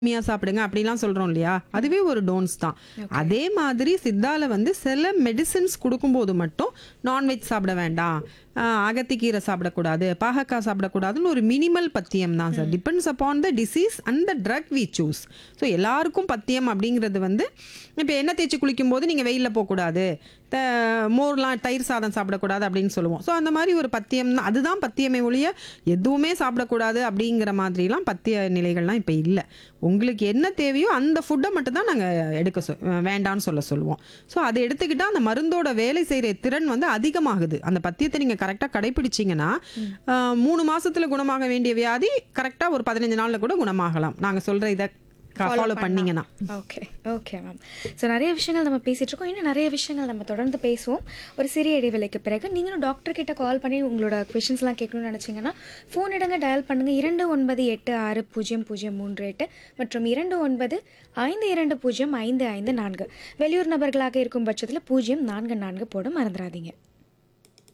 கம்மியா சாப்பிடுங்க அப்படிலாம் சொல்றோம் இல்லையா அதுவே ஒரு டோன்ஸ் தான் அதே மாதிரி சித்தால வந்து சில மெடிசின்ஸ் கொடுக்கும்போது மட்டும் நான்வெஜ் சாப்பிட வேண்டாம் ஆஹ் அகத்திக்கீரை சாப்பிடக்கூடாது பாகக்காய் சாப்பிடக்கூடாதுன்னு ஒரு மினிமல் பத்தியம் தான் sir depends upon the disease and the drug we choose so எல்லாருக்கும் பத்தியம் அப்படிங்கிறது வந்து இப்போ எண்ணெய் தேய்ச்சி குளிக்கும் போது நீங்கள் வெயிலில் போகக்கூடாது த மோர்லாம் தயிர் சாதம் சாப்பிடக்கூடாது அப்படின்னு சொல்லுவோம் ஸோ அந்த மாதிரி ஒரு பத்தியம் தான் அதுதான் பத்தியமே ஒழிய எதுவுமே சாப்பிடக்கூடாது அப்படிங்கிற மாதிரிலாம் பத்திய நிலைகள்லாம் இப்போ இல்லை உங்களுக்கு என்ன தேவையோ அந்த ஃபுட்டை மட்டும் தான் நாங்கள் எடுக்க சொ வேண்டாம்னு சொல்ல சொல்லுவோம் ஸோ அதை எடுத்துக்கிட்டால் அந்த மருந்தோட வேலை செய்கிற திறன் வந்து அதிகமாகுது அந்த பத்தியத்தை நீங்கள் கரெக்டாக கடைபிடிச்சிங்கன்னா ஆஹ், மூணு மாசத்துல குணமாக வேண்டிய வியாதி கரெக்டாக ஒரு பதினஞ்சு நாளில் கூட குணமாகலாம் நாங்கள் சொல்கிற இதை ஃபாலோ பண்ணீங்கன்னா ஓகே ஓகே மேம் ஸோ நிறைய விஷயங்கள் நம்ம பேசிட்டு இருக்கோம் இன்னும் நிறைய விஷயங்கள் நம்ம தொடர்ந்து பேசுவோம் ஒரு சிறிய இடைவேளைக்கு பிறகு நீங்களும் டாக்டர் கிட்ட கால் பண்ணி உங்களோட கொஷின்ஸ்லாம் கேட்கணும்னு நினச்சிங்கன்னா ஃபோன் இடங்க டயல் பண்ணுங்கள் இரண்டு ஒன்பது எட்டு ஆறு பூஜ்ஜியம் பூஜ்ஜியம் மூன்று எட்டு மற்றும் இரண்டு ஒன்பது ஐந்து இரண்டு பூஜ்ஜியம் ஐந்து ஐந்து நான்கு வெளியூர் நபர்களாக இருக்கும் பட்சத்தில் பூஜ்ஜியம் நான்கு நான்கு போட மறந்துடாதீங்க